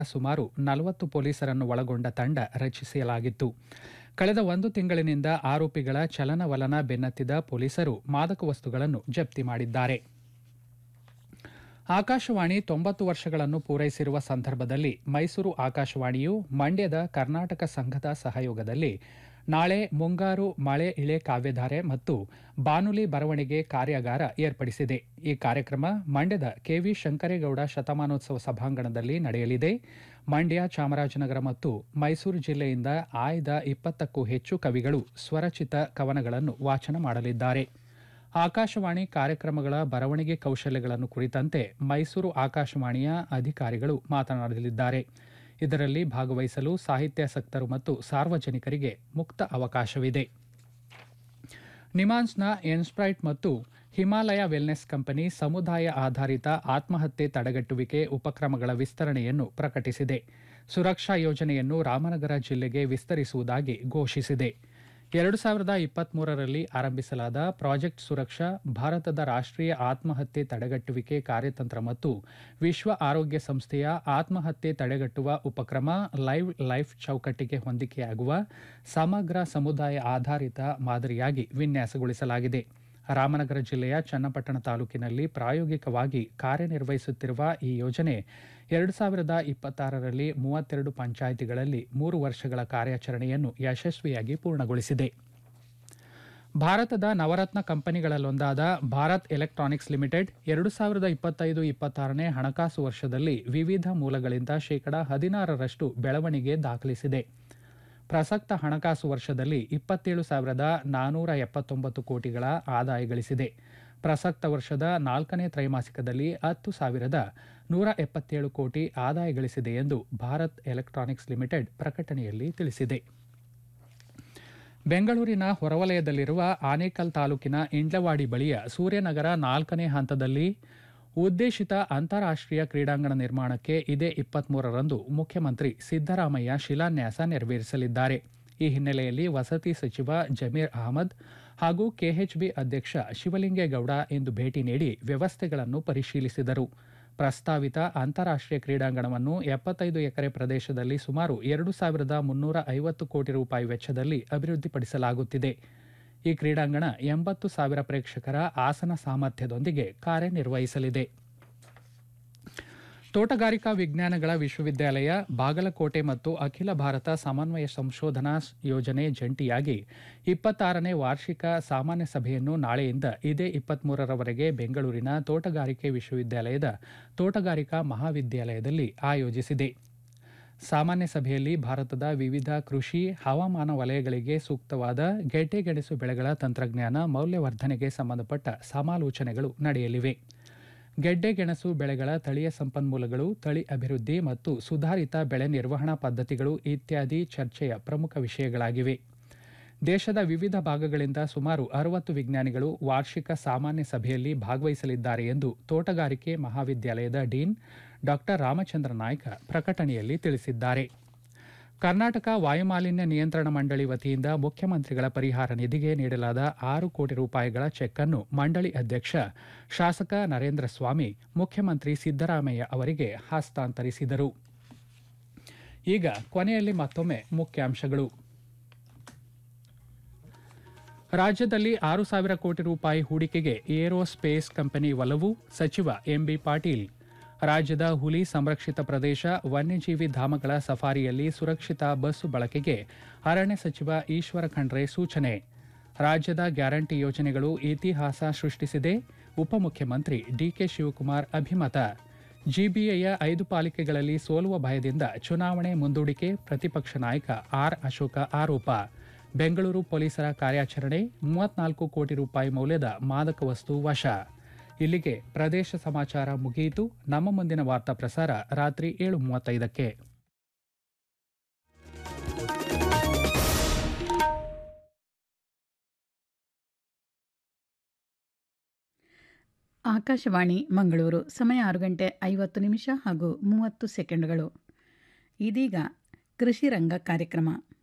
ಸುಮಾರು ನಲವತ್ತು ಪೊಲೀಸರನ್ನು ಒಳಗೊಂಡ ತಂಡ ರಚಿಸಲಾಗಿತ್ತು ಕಳೆದ ಒಂದು ತಿಂಗಳಿನಿಂದ ಆರೋಪಿಗಳ ಚಲನವಲನ ಬೆನ್ನತ್ತಿದ ಪೊಲೀಸರು ಮಾದಕ ವಸ್ತುಗಳನ್ನು ಜಪ್ತಿ ಮಾಡಿದ್ದಾರೆ ಆಕಾಶವಾಣಿ ತೊಂಬತ್ತು ವರ್ಷಗಳನ್ನು ಪೂರೈಸಿರುವ ಸಂದರ್ಭದಲ್ಲಿ ಮೈಸೂರು ಆಕಾಶವಾಣಿಯು ಮಂಡ್ಯದ ಕರ್ನಾಟಕ ಸಂಘದ ಸಹಯೋಗದಲ್ಲಿ ನಾಳೆ ಮುಂಗಾರು ಮಳೆ ಇಳೆ ಕಾವ್ಯಧಾರೆ ಮತ್ತು ಬಾನುಲಿ ಬರವಣಿಗೆ ಕಾರ್ಯಾಗಾರ ಏರ್ಪಡಿಸಿದೆ ಈ ಕಾರ್ಯಕ್ರಮ ಮಂಡ್ಯದ ಕೆವಿ ಶಂಕರೇಗೌಡ ಶತಮಾನೋತ್ಸವ ಸಭಾಂಗಣದಲ್ಲಿ ನಡೆಯಲಿದೆ ಮಂಡ್ಯ ಚಾಮರಾಜನಗರ ಮತ್ತು ಮೈಸೂರು ಜಿಲ್ಲೆಯಿಂದ ಆಯ್ದ ಇಪ್ಪತ್ತಕ್ಕೂ ಹೆಚ್ಚು ಕವಿಗಳು ಸ್ವರಚಿತ ಕವನಗಳನ್ನು ವಾಚನ ಮಾಡಲಿದ್ದಾರೆ ಆಕಾಶವಾಣಿ ಕಾರ್ಯಕ್ರಮಗಳ ಬರವಣಿಗೆ ಕೌಶಲ್ಯಗಳನ್ನು ಕುರಿತಂತೆ ಮೈಸೂರು ಆಕಾಶವಾಣಿಯ ಅಧಿಕಾರಿಗಳು ಮಾತನಾಡಲಿದ್ದಾರೆ ಇದರಲ್ಲಿ ಭಾಗವಹಿಸಲು ಸಾಹಿತ್ಯಾಸಕ್ತರು ಮತ್ತು ಸಾರ್ವಜನಿಕರಿಗೆ ಮುಕ್ತ ಅವಕಾಶವಿದೆ ನಿಮಾನ್ಸ್ನ ಎನ್ಸ್ಪ್ರೈಟ್ ಮತ್ತು ಹಿಮಾಲಯ ವೆಲ್ನೆಸ್ ಕಂಪನಿ ಸಮುದಾಯ ಆಧಾರಿತ ಆತ್ಮಹತ್ಯೆ ತಡೆಗಟ್ಟುವಿಕೆ ಉಪಕ್ರಮಗಳ ವಿಸ್ತರಣೆಯನ್ನು ಪ್ರಕಟಿಸಿದೆ ಸುರಕ್ಷಾ ಯೋಜನೆಯನ್ನು ರಾಮನಗರ ಜಿಲ್ಲೆಗೆ ವಿಸ್ತರಿಸುವುದಾಗಿ ಘೋಷಿಸಿದೆ ಎರಡು ಸಾವಿರದ ಇಪ್ಪತ್ಮೂರರಲ್ಲಿ ಆರಂಭಿಸಲಾದ ಪ್ರಾಜೆಕ್ಟ್ ಸುರಕ್ಷಾ ಭಾರತದ ರಾಷ್ಟ್ರೀಯ ಆತ್ಮಹತ್ಯೆ ತಡೆಗಟ್ಟುವಿಕೆ ಕಾರ್ಯತಂತ್ರ ಮತ್ತು ವಿಶ್ವ ಆರೋಗ್ಯ ಸಂಸ್ಥೆಯ ಆತ್ಮಹತ್ಯೆ ತಡೆಗಟ್ಟುವ ಉಪಕ್ರಮ ಲೈವ್ ಲೈಫ್ ಚೌಕಟ್ಟಿಗೆ ಹೊಂದಿಕೆಯಾಗುವ ಸಮಗ್ರ ಸಮುದಾಯ ಆಧಾರಿತ ಮಾದರಿಯಾಗಿ ವಿನ್ಯಾಸಗೊಳಿಸಲಾಗಿದೆ ರಾಮನಗರ ಜಿಲ್ಲೆಯ ಚನ್ನಪಟ್ಟಣ ತಾಲೂಕಿನಲ್ಲಿ ಪ್ರಾಯೋಗಿಕವಾಗಿ ಕಾರ್ಯನಿರ್ವಹಿಸುತ್ತಿರುವ ಈ ಯೋಜನೆ ಎರಡು ಸಾವಿರದ ಇಪ್ಪತ್ತಾರರಲ್ಲಿ ಮೂವತ್ತೆರಡು ಪಂಚಾಯಿತಿಗಳಲ್ಲಿ ಮೂರು ವರ್ಷಗಳ ಕಾರ್ಯಾಚರಣೆಯನ್ನು ಯಶಸ್ವಿಯಾಗಿ ಪೂರ್ಣಗೊಳಿಸಿದೆ ಭಾರತದ ನವರತ್ನ ಕಂಪನಿಗಳಲ್ಲೊಂದಾದ ಭಾರತ್ ಎಲೆಕ್ಟ್ರಾನಿಕ್ಸ್ ಲಿಮಿಟೆಡ್ ಎರಡು ಸಾವಿರದ ಇಪ್ಪತ್ತೈದು ಇಪ್ಪತ್ತಾರನೇ ಹಣಕಾಸು ವರ್ಷದಲ್ಲಿ ವಿವಿಧ ಮೂಲಗಳಿಂದ ಶೇಕಡಾ ಹದಿನಾರರಷ್ಟು ಬೆಳವಣಿಗೆ ದಾಖಲಿಸಿದೆ ಪ್ರಸಕ್ತ ಹಣಕಾಸು ವರ್ಷದಲ್ಲಿ ಇಪ್ಪತ್ತೇಳು ಸಾವಿರದ ನಾನೂರ ಎಪ್ಪತ್ತೊಂಬತ್ತು ಕೋಟಿಗಳ ಆದಾಯ ಗಳಿಸಿದೆ ಪ್ರಸಕ್ತ ವರ್ಷದ ನಾಲ್ಕನೇ ತ್ರೈಮಾಸಿಕದಲ್ಲಿ ಹತ್ತು ಸಾವಿರದ ನೂರ ಎಪ್ಪತ್ತೇಳು ಕೋಟಿ ಆದಾಯ ಗಳಿಸಿದೆ ಎಂದು ಭಾರತ್ ಎಲೆಕ್ಟ್ರಾನಿಕ್ಸ್ ಲಿಮಿಟೆಡ್ ಪ್ರಕಟಣೆಯಲ್ಲಿ ತಿಳಿಸಿದೆ ಬೆಂಗಳೂರಿನ ಹೊರವಲಯದಲ್ಲಿರುವ ಆನೇಕಲ್ ತಾಲೂಕಿನ ಇಂಡ್ಲವಾಡಿ ಬಳಿಯ ಸೂರ್ಯನಗರ ನಾಲ್ಕನೇ ಹಂತದಲ್ಲಿ ಉದ್ದೇಶಿತ ಅಂತಾರಾಷ್ಟ್ರೀಯ ಕ್ರೀಡಾಂಗಣ ನಿರ್ಮಾಣಕ್ಕೆ ಇದೇ ಇಪ್ಪತ್ಮೂರರಂದು ಮುಖ್ಯಮಂತ್ರಿ ಸಿದ್ದರಾಮಯ್ಯ ಶಿಲಾನ್ಯಾಸ ನೆರವೇರಿಸಲಿದ್ದಾರೆ ಈ ಹಿನ್ನೆಲೆಯಲ್ಲಿ ವಸತಿ ಸಚಿವ ಜಮೀರ್ ಅಹಮದ್ ಹಾಗೂ ಕೆಎಚ್ಬಿ ಅಧ್ಯಕ್ಷ ಶಿವಲಿಂಗೇಗೌಡ ಇಂದು ಭೇಟಿ ನೀಡಿ ವ್ಯವಸ್ಥೆಗಳನ್ನು ಪರಿಶೀಲಿಸಿದರು ಪ್ರಸ್ತಾವಿತ ಅಂತಾರಾಷ್ಟ್ರೀಯ ಕ್ರೀಡಾಂಗಣವನ್ನು ಎಪ್ಪತ್ತೈದು ಎಕರೆ ಪ್ರದೇಶದಲ್ಲಿ ಸುಮಾರು ಎರಡು ಸಾವಿರದ ಮುನ್ನೂರ ಐವತ್ತು ಕೋಟಿ ರೂಪಾಯಿ ವೆಚ್ಚದಲ್ಲಿ ಅಭಿವೃದ್ಧಿಪಡಿಸಲಾಗುತ್ತಿದೆ ಈ ಕ್ರೀಡಾಂಗಣ ಎಂಬತ್ತು ಸಾವಿರ ಪ್ರೇಕ್ಷಕರ ಆಸನ ಸಾಮರ್ಥ್ಯದೊಂದಿಗೆ ಕಾರ್ಯನಿರ್ವಹಿಸಲಿದೆ ತೋಟಗಾರಿಕಾ ವಿಜ್ಞಾನಗಳ ವಿಶ್ವವಿದ್ಯಾಲಯ ಬಾಗಲಕೋಟೆ ಮತ್ತು ಅಖಿಲ ಭಾರತ ಸಮನ್ವಯ ಸಂಶೋಧನಾ ಯೋಜನೆ ಜಂಟಿಯಾಗಿ ಇಪ್ಪತ್ತಾರನೇ ವಾರ್ಷಿಕ ಸಾಮಾನ್ಯ ಸಭೆಯನ್ನು ನಾಳೆಯಿಂದ ಇದೇ ಇಪ್ಪತ್ಮೂರರವರೆಗೆ ಬೆಂಗಳೂರಿನ ತೋಟಗಾರಿಕೆ ವಿಶ್ವವಿದ್ಯಾಲಯದ ತೋಟಗಾರಿಕಾ ಮಹಾವಿದ್ಯಾಲಯದಲ್ಲಿ ಆಯೋಜಿಸಿದೆ ಸಾಮಾನ್ಯ ಸಭೆಯಲ್ಲಿ ಭಾರತದ ವಿವಿಧ ಕೃಷಿ ಹವಾಮಾನ ವಲಯಗಳಿಗೆ ಸೂಕ್ತವಾದ ಗೆಡ್ಡೆಗೆಣಸು ಬೆಳೆಗಳ ತಂತ್ರಜ್ಞಾನ ಮೌಲ್ಯವರ್ಧನೆಗೆ ಸಂಬಂಧಪಟ್ಟ ಸಮಾಲೋಚನೆಗಳು ನಡೆಯಲಿವೆ ಗೆಡ್ಡೆಗೆಣಸು ಬೆಳೆಗಳ ತಳಿಯ ಸಂಪನ್ಮೂಲಗಳು ತಳಿ ಅಭಿವೃದ್ಧಿ ಮತ್ತು ಸುಧಾರಿತ ಬೆಳೆ ನಿರ್ವಹಣಾ ಪದ್ಧತಿಗಳು ಇತ್ಯಾದಿ ಚರ್ಚೆಯ ಪ್ರಮುಖ ವಿಷಯಗಳಾಗಿವೆ ದೇಶದ ವಿವಿಧ ಭಾಗಗಳಿಂದ ಸುಮಾರು ಅರವತ್ತು ವಿಜ್ಞಾನಿಗಳು ವಾರ್ಷಿಕ ಸಾಮಾನ್ಯ ಸಭೆಯಲ್ಲಿ ಭಾಗವಹಿಸಲಿದ್ದಾರೆ ಎಂದು ತೋಟಗಾರಿಕೆ ಮಹಾವಿದ್ಯಾಲಯದ ಡೀನ್ ಡಾಕ್ಟರ್ ರಾಮಚಂದ್ರ ನಾಯ್ಕ ಪ್ರಕಟಣೆಯಲ್ಲಿ ತಿಳಿಸಿದ್ದಾರೆ ಕರ್ನಾಟಕ ವಾಯುಮಾಲಿನ್ಯ ನಿಯಂತ್ರಣ ಮಂಡಳಿ ವತಿಯಿಂದ ಮುಖ್ಯಮಂತ್ರಿಗಳ ಪರಿಹಾರ ನಿಧಿಗೆ ನೀಡಲಾದ ಆರು ಕೋಟಿ ರೂಪಾಯಿಗಳ ಚೆಕ್ ಅನ್ನು ಮಂಡಳಿ ಅಧ್ಯಕ್ಷ ಶಾಸಕ ನರೇಂದ್ರ ಸ್ವಾಮಿ ಮುಖ್ಯಮಂತ್ರಿ ಸಿದ್ದರಾಮಯ್ಯ ಅವರಿಗೆ ಹಸ್ತಾಂತರಿಸಿದರು ಈಗ ಕೊನೆಯಲ್ಲಿ ಮತ್ತೊಮ್ಮೆ ಮುಖ್ಯಾಂಶಗಳು ರಾಜ್ಯದಲ್ಲಿ ಆರು ಸಾವಿರ ಕೋಟಿ ರೂಪಾಯಿ ಹೂಡಿಕೆಗೆ ಏರೋಸ್ಪೇಸ್ ಕಂಪನಿ ಒಲವು ಸಚಿವ ಎಂಬಿ ಪಾಟೀಲ್ ರಾಜ್ಯದ ಹುಲಿ ಸಂರಕ್ಷಿತ ಪ್ರದೇಶ ವನ್ಯಜೀವಿ ಧಾಮಗಳ ಸಫಾರಿಯಲ್ಲಿ ಸುರಕ್ಷಿತ ಬಸ್ಸು ಬಳಕೆಗೆ ಅರಣ್ಯ ಸಚಿವ ಈಶ್ವರ ಖಂಡ್ರೆ ಸೂಚನೆ ರಾಜ್ಯದ ಗ್ಯಾರಂಟಿ ಯೋಜನೆಗಳು ಇತಿಹಾಸ ಸೃಷ್ಟಿಸಿದೆ ಉಪಮುಖ್ಯಮಂತ್ರಿ ಡಿಕೆ ಶಿವಕುಮಾರ್ ಅಭಿಮತ ಜಿಬಿಎಯ ಐದು ಪಾಲಿಕೆಗಳಲ್ಲಿ ಸೋಲುವ ಭಯದಿಂದ ಚುನಾವಣೆ ಮುಂದೂಡಿಕೆ ಪ್ರತಿಪಕ್ಷ ನಾಯಕ ಆರ್ ಅಶೋಕ ಆರೋಪ ಬೆಂಗಳೂರು ಪೊಲೀಸರ ಕಾರ್ಯಾಚರಣೆ ಮೂವತ್ನಾಲ್ಕು ಕೋಟಿ ರೂಪಾಯಿ ಮೌಲ್ಯದ ಮಾದಕ ವಸ್ತು ವಶ ಇಲ್ಲಿಗೆ ಪ್ರದೇಶ ಸಮಾಚಾರ ಮುಗಿಯಿತು ನಮ್ಮ ಮುಂದಿನ ವಾರ್ತಾ ಪ್ರಸಾರ ರಾತ್ರಿ ಏಳು ಮೂವತ್ತೈದಕ್ಕೆ ಆಕಾಶವಾಣಿ ಮಂಗಳೂರು ಸಮಯ ಆರು ಗಂಟೆ ಐವತ್ತು ನಿಮಿಷ ಹಾಗೂ ಮೂವತ್ತು ಸೆಕೆಂಡ್ಗಳು ಇದೀಗ ಕೃಷಿ ರಂಗ ಕಾರ್ಯಕ್ರಮ